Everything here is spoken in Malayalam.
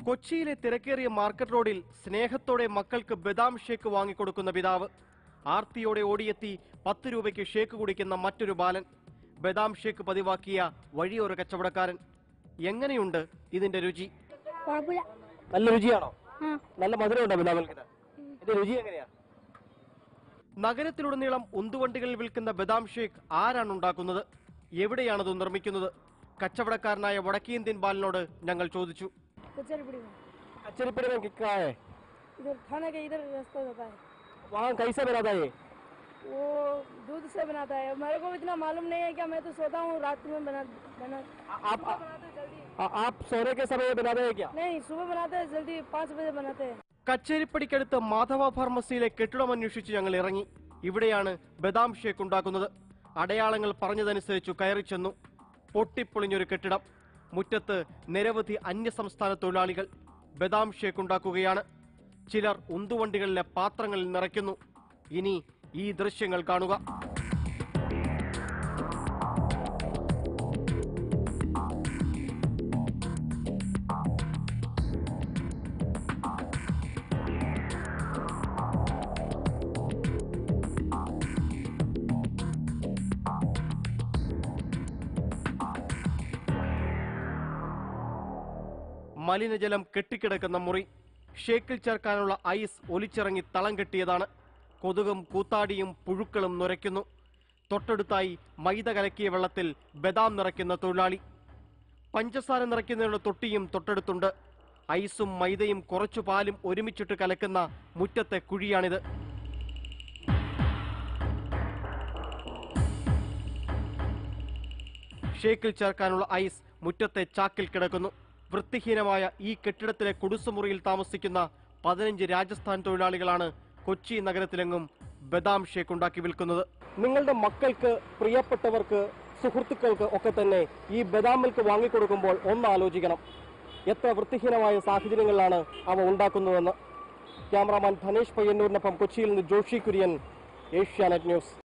കൊച്ചിയിലെ തിരക്കേറിയ മാർക്കറ്റ് റോഡിൽ സ്നേഹത്തോടെ മക്കൾക്ക് ബദാം ഷേക്ക് വാങ്ങിക്കൊടുക്കുന്ന പിതാവ് ആർത്തിയോടെ ഓടിയെത്തി പത്ത് രൂപയ്ക്ക് ഷേക്ക് കുടിക്കുന്ന മറ്റൊരു ബാലൻ ബദാം ഷേക്ക് പതിവാക്കിയ വഴിയൊരു കച്ചവടക്കാരൻ എങ്ങനെയുണ്ട് ഇതിന്റെ രുചി കുഴപ്പമില്ല നല്ല രുചിയാണോ ആ നല്ല മധുരമുണ്ടോ ബദാം മിൽക്കിന് ഇതിന്റെ രുചി എങ്ങനെയാ നഗരത്തിലുടനീളം ഉന്തുവണ്ടികളിൽ വിൽക്കുന്ന ബദാം ഷേക്ക് ആരാണ് ഉണ്ടാക്കുന്നത് എവിടെയാണത് നിർമ്മിക്കുന്നത് കച്ചവടക്കാരനായ വടക്കേന്ത്യൻ ബാലനോട് ഞങ്ങൾ ചോദിച്ചു कचरपुरी में कचरीपड़ी में कितना है इधर थाने के इधर रास्ता जाता है वहाँ कैसे बनाता है ये वो दूध से बनाता है मेरे को इतना मालूम नहीं है क्या मैं तो सोता हूँ रात में बना बना आप सुबह बनाते हैं जल्दी आ- आप सोने के समय बनाते हैं क्या नहीं सुबह बनाते हैं जल्दी पाँच बजे बनाते हैं കച്ചേരിപ്പടിക്കടുത്ത് മാധവ ഫാർമസിയിലെ കെട്ടിടം അന്വേഷിച്ച് ഞങ്ങൾ ഇറങ്ങി ഇവിടെയാണ് ബദാം ഷേക്ക് ഉണ്ടാക്കുന്നത് അടയാളങ്ങൾ പറഞ്ഞതനുസരിച്ചു കയറി ചെന്നു പൊട്ടിപ്പൊളിഞ്ഞൊരു കെട്ടിടം മുറ്റത്ത് നിരവധി അന്യസംസ്ഥാന തൊഴിലാളികൾ ബദാം ഷേക്ക് ഉണ്ടാക്കുകയാണ് ചിലർ ഉന്തുവണ്ടികളിലെ പാത്രങ്ങളിൽ നിറയ്ക്കുന്നു ഇനി ഈ ദൃശ്യങ്ങൾ കാണുക മലിനജലം കെട്ടിക്കിടക്കുന്ന മുറി ഷേക്കിൽ ചേർക്കാനുള്ള ഐസ് ഒലിച്ചിറങ്ങി തളം കെട്ടിയതാണ് കൊതുകും കൂത്താടിയും പുഴുക്കളും നുരയ്ക്കുന്നു തൊട്ടടുത്തായി മൈദ കലക്കിയ വെള്ളത്തിൽ ബദാം നിറയ്ക്കുന്ന തൊഴിലാളി പഞ്ചസാര നിറയ്ക്കുന്നതിനുള്ള തൊട്ടിയും തൊട്ടടുത്തുണ്ട് ഐസും മൈദയും കുറച്ചു പാലും ഒരുമിച്ചിട്ട് കലക്കുന്ന മുറ്റത്തെ കുഴിയാണിത് ഷേക്കിൽ ചേർക്കാനുള്ള ഐസ് മുറ്റത്തെ ചാക്കിൽ കിടക്കുന്നു വൃത്തിഹീനമായ ഈ കെട്ടിടത്തിലെ കുടുസുമുറിയിൽ താമസിക്കുന്ന പതിനഞ്ച് രാജസ്ഥാൻ തൊഴിലാളികളാണ് കൊച്ചി നഗരത്തിലെങ്ങും ബദാം ഷേക്ക് ഉണ്ടാക്കി വിൽക്കുന്നത് നിങ്ങളുടെ മക്കൾക്ക് പ്രിയപ്പെട്ടവർക്ക് സുഹൃത്തുക്കൾക്ക് ഒക്കെ തന്നെ ഈ ബദാം മിൽക്ക് വാങ്ങിക്കൊടുക്കുമ്പോൾ ഒന്ന് ആലോചിക്കണം എത്ര വൃത്തിഹീനമായ സാഹചര്യങ്ങളിലാണ് അവ ഉണ്ടാക്കുന്നതെന്ന് ക്യാമറാമാൻ ധനേഷ് പയ്യന്നൂരിനൊപ്പം കൊച്ചിയിൽ നിന്ന് ജോഷി കുര്യൻ ഏഷ്യാനെറ്റ് ന്യൂസ്